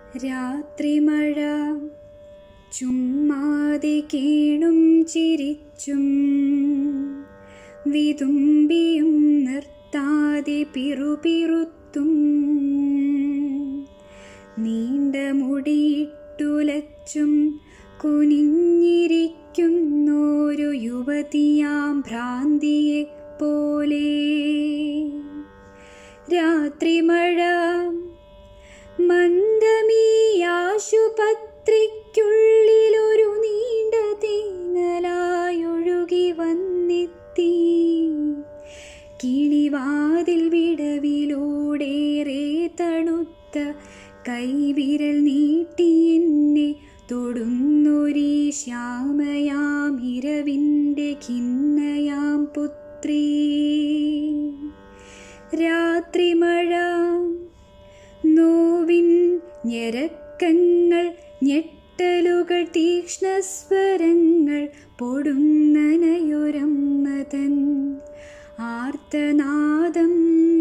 രാത്രിമഴ ചുമ്മാതെ കേണും ചിരിച്ചും വിതുമ്പിയും നിർത്താതെ പിറുപിറുത്തും നീണ്ട മുടിയിട്ടുലച്ചും കുനിഞ്ഞിരിക്കുന്നോരു യുവതിയാം ഭ്രാന്തിയെ പോലെ രാത്രിമഴ മന്ദമീ ആശുപത്രിക്കുള്ളിലൊരു നീണ്ട തേങ്ങലായൊഴുകി വന്നെത്തി കിളിവാതിൽ വിടവിലൂടേറെ തണുത്ത കൈവിരൽ നീട്ടി എന്നെ തൊടുന്നൊരീ ശ്യാമയാം ഇരവിൻ്റെ ഖിന്നയാം പുത്രീ രാത്രിമഴ നോവിൻ ഞെരക്കങ്ങൾ ഞെട്ടലുകൾ തീക്ഷ്ണസ്വരങ്ങൾ പൊടുന്നനയൊരമ്മതൻ ആർത്തനാദം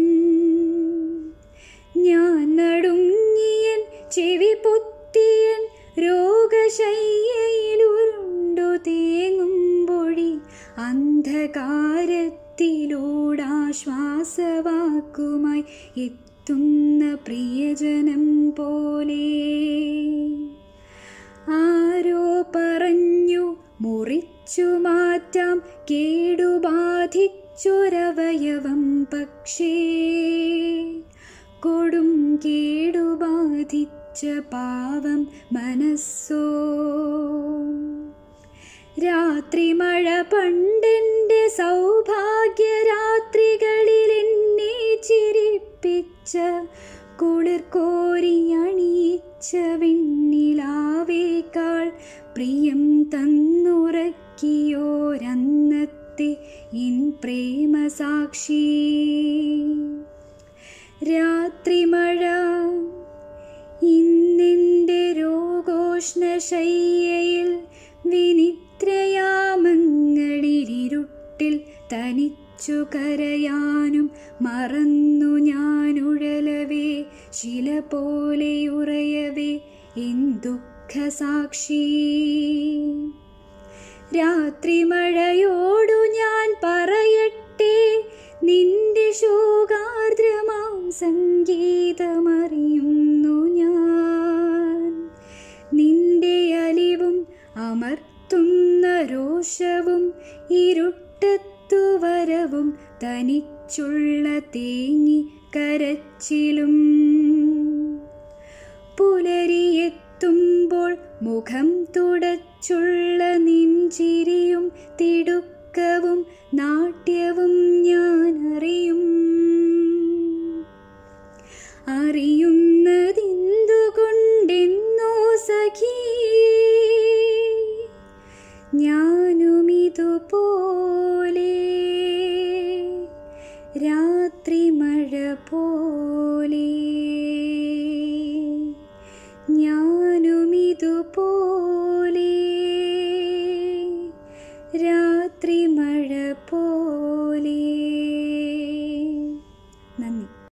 ഞാൻ നടുങ്ങിയൻ ചെവി പൊത്തിയൻ രോഗശയ്യയിലുരുണ്ടു തേങ്ങുമ്പൊഴി അന്ധകാരത്തിലൂടാശ്വാസവാക്കുമായി എത്തുന്ന പ്രിയജനം പോലെ ആരോ പറഞ്ഞു മുറിച്ചു മാറ്റാം കേടുബാധിച്ചൊരവയവം പക്ഷേ കൊടും കേടുബാധിച്ച പാവം മനസ്സോ രാത്രിമഴ പണ്ടെൻ്റെ സൗഭാഗ്യരാത്രികളിൽ എന്നെ ചിരിപ്പിച്ച കുളിർ കോരി അണിയിച്ച വെണ്ണിലാവേക്കാൾ പ്രിയം തന്നുറക്കിയോരന്നത്തെ ഇൻ പ്രേമസാക്ഷി രാത്രിമഴ ഇന്നെൻ്റെ രോഗോഷ്ണശയ്യയിൽ വിനിത്രയാമങ്ങളിലിരുട്ടിൽ തനിച്ചു കരയാനും മറന്നു ഞാനുഴലവേ ശില പോലെ ഉറയവേ എന്തുഃഖസാക്ഷി രാത്രിമഴയോടു ഞാൻ പറയട്ടെ നിന്റെ ശോകാർദ്രമാം സംഗീതമറിയുന്നു ഞാൻ നിന്റെ അലിവും അമർത്തുന്ന രോഷവും ഇരുട്ടത്തു വരവും തനിച്ചുള്ള തേങ്ങി കരച്ചിലും പുലരിയെത്തുമ്പോൾ മുഖം തുടച്ചുള്ള നിഞ്ചിരിയും തിടുക്കവും നാട്യവും ഞാൻ അറിയും അറിയുന്നതെന്തുകൊണ്ടെന്നോ സഖീ ഞാനുമിതുപോലെ രാത്രിമഴ പോലെ ഞാനുമിതുപോലെ